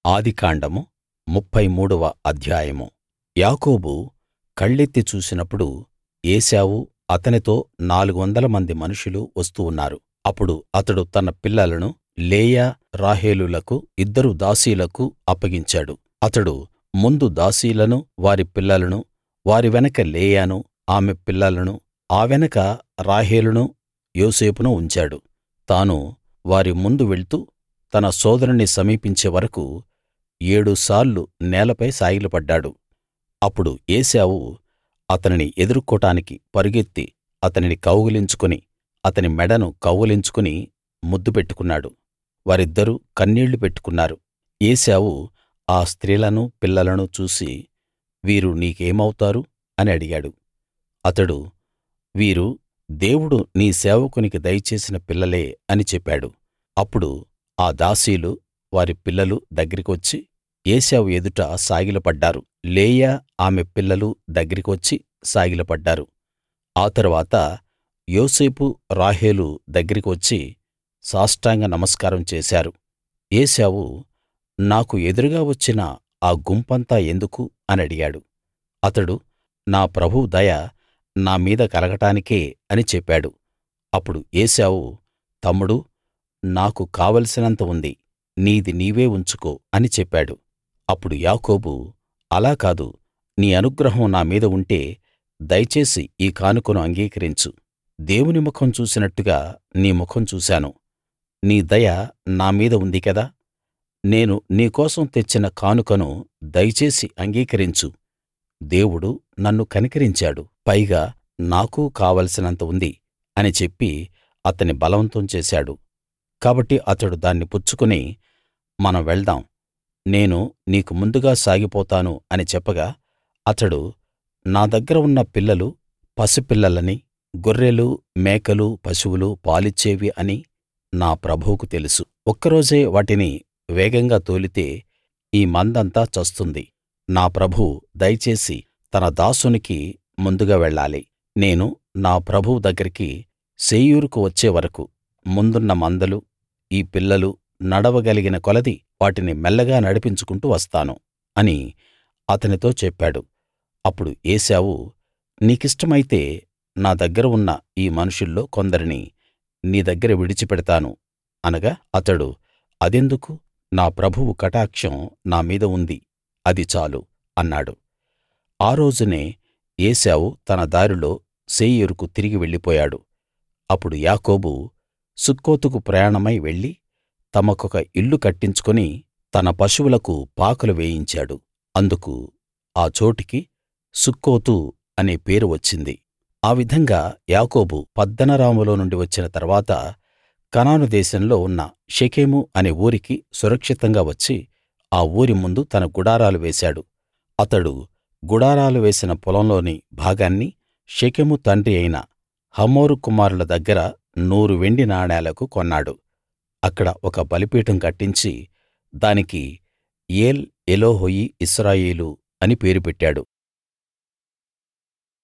ఆదికాండము ముప్ఫై మూడవ అధ్యాయము యాకోబు కళ్ళెత్తి చూసినప్పుడు ఏశావు అతనితో నాలుగు వందలమంది మనుషులు వస్తూ ఉన్నారు అప్పుడు అతడు తన పిల్లలను లేయా రాహేలులకు ఇద్దరు దాసీలకు అప్పగించాడు అతడు ముందు దాసీలను వారి పిల్లలను వారి వెనక లేయాను ఆమె పిల్లలను ఆ వెనక రాహేలును యోసేపును ఉంచాడు తాను వారి ముందు వెళ్తూ తన సోదరుని సమీపించే వరకూ ఏడు సార్లు నేలపై సాగిలపడ్డాడు అప్పుడు ఏశావు అతనిని ఎదుర్కోడానికి పరుగెత్తి అతనిని కౌగిలించుకుని అతని మెడను కౌగిలించుకుని ముద్దు పెట్టుకున్నాడు వారిద్దరూ కన్నీళ్లు పెట్టుకున్నారు ఏశావు ఆ స్త్రీలనూ పిల్లలనూ చూసి వీరు నీకేమౌతారు అని అడిగాడు అతడు వీరు దేవుడు నీ సేవకునికి దయచేసిన పిల్లలే అని చెప్పాడు అప్పుడు ఆ దాసీలు వారి పిల్లలు దగ్గరికి వచ్చి ఏశావు ఎదుట సాగిలపడ్డారు లేయా ఆమె పిల్లలు దగ్గరికి వచ్చి సాగిలపడ్డారు ఆ తరువాత యోసేపు రాహేలు దగ్గరికి వచ్చి సాష్టాంగ నమస్కారం చేశారు ఏశావు నాకు ఎదురుగా వచ్చిన ఆ గుంపంతా ఎందుకు అని అడిగాడు అతడు నా ప్రభువు దయ నా మీద కలగడానికే అని చెప్పాడు అప్పుడు ఏశావు తమ్ముడూ నాకు కావలసినంత ఉంది నీది నీవే ఉంచుకో అని చెప్పాడు అప్పుడు యాకోబు అలా కాదు నీ అనుగ్రహం నా మీద ఉంటే దయచేసి ఈ కానుకను అంగీకరించు దేవుని ముఖం చూసినట్టుగా నీ ముఖం చూశాను నీ దయ నా మీద ఉంది కదా నేను నీ కోసం తెచ్చిన కానుకను దయచేసి అంగీకరించు దేవుడు నన్ను కనికరించాడు పైగా నాకూ కావలసినంత ఉంది అని చెప్పి అతన్ని బలవంతం చేశాడు కాబట్టి అతడు దాన్ని పుచ్చుకుని మనం వెళ్దాం నేను నీకు ముందుగా సాగిపోతాను అని చెప్పగా అతడు నా దగ్గర ఉన్న పిల్లలు పసిపిల్లలని గొర్రెలు మేకలు పశువులు పాలిచ్చేవి అని నా ప్రభువుకు తెలుసు ఒక్కరోజే వాటిని వేగంగా తోలితే ఈ మందంతా చస్తుంది నా ప్రభువు దయచేసి తన దాసునికి ముందుగా వెళ్ళాలి నేను నా ప్రభువు దగ్గరికి శేయీరుకు వచ్చే వరకూ ముందున్న మందలు ఈ పిల్లలు నడవగలిగిన కొలది వాటిని మెల్లగా నడిపించుకుంటూ వస్తాను అని అతనితో చెప్పాడు అప్పుడు ఏశావు నీకిష్టమైతే నా దగ్గర ఉన్న ఈ మనుషుల్లో కొందరిని నీ దగ్గర విడిచిపెడతాను అనగా అతడు అదెందుకు నా ప్రభువు కటాక్షం నా మీద ఉంది అది చాలు అన్నాడు ఆ రోజునే ఏశావు తన దారిలో శేయీరుకు తిరిగి వెళ్ళిపోయాడు అప్పుడు యాకోబు సుక్కోతుకు ప్రయాణమై వెళ్లి తమకొక ఇల్లు కట్టించుకుని తన పశువులకు పాకలు వేయించాడు అందుకు ఆ చోటికి సుక్కోతు అనే పేరు వచ్చింది ఆ విధంగా యాకోబు పద్దనరాములో నుండి వచ్చిన తరువాత కనాను దేశంలో ఉన్న షెకెము అనే ఊరికి సురక్షితంగా వచ్చి ఆ ఊరి ముందు తన గుడారాలు వేశాడు అతడు గుడారాలు వేసిన పొలంలోని భాగాన్ని షెకెము తండ్రి అయిన హమోరు కుమారుల దగ్గర నూరు వెండి నాణేలకు కొన్నాడు అక్కడ ఒక బలిపీఠం కట్టించి దానికి ఏల్ ఎలోహోయి ఇశ్రాయేలు అని పేరు పెట్టాడు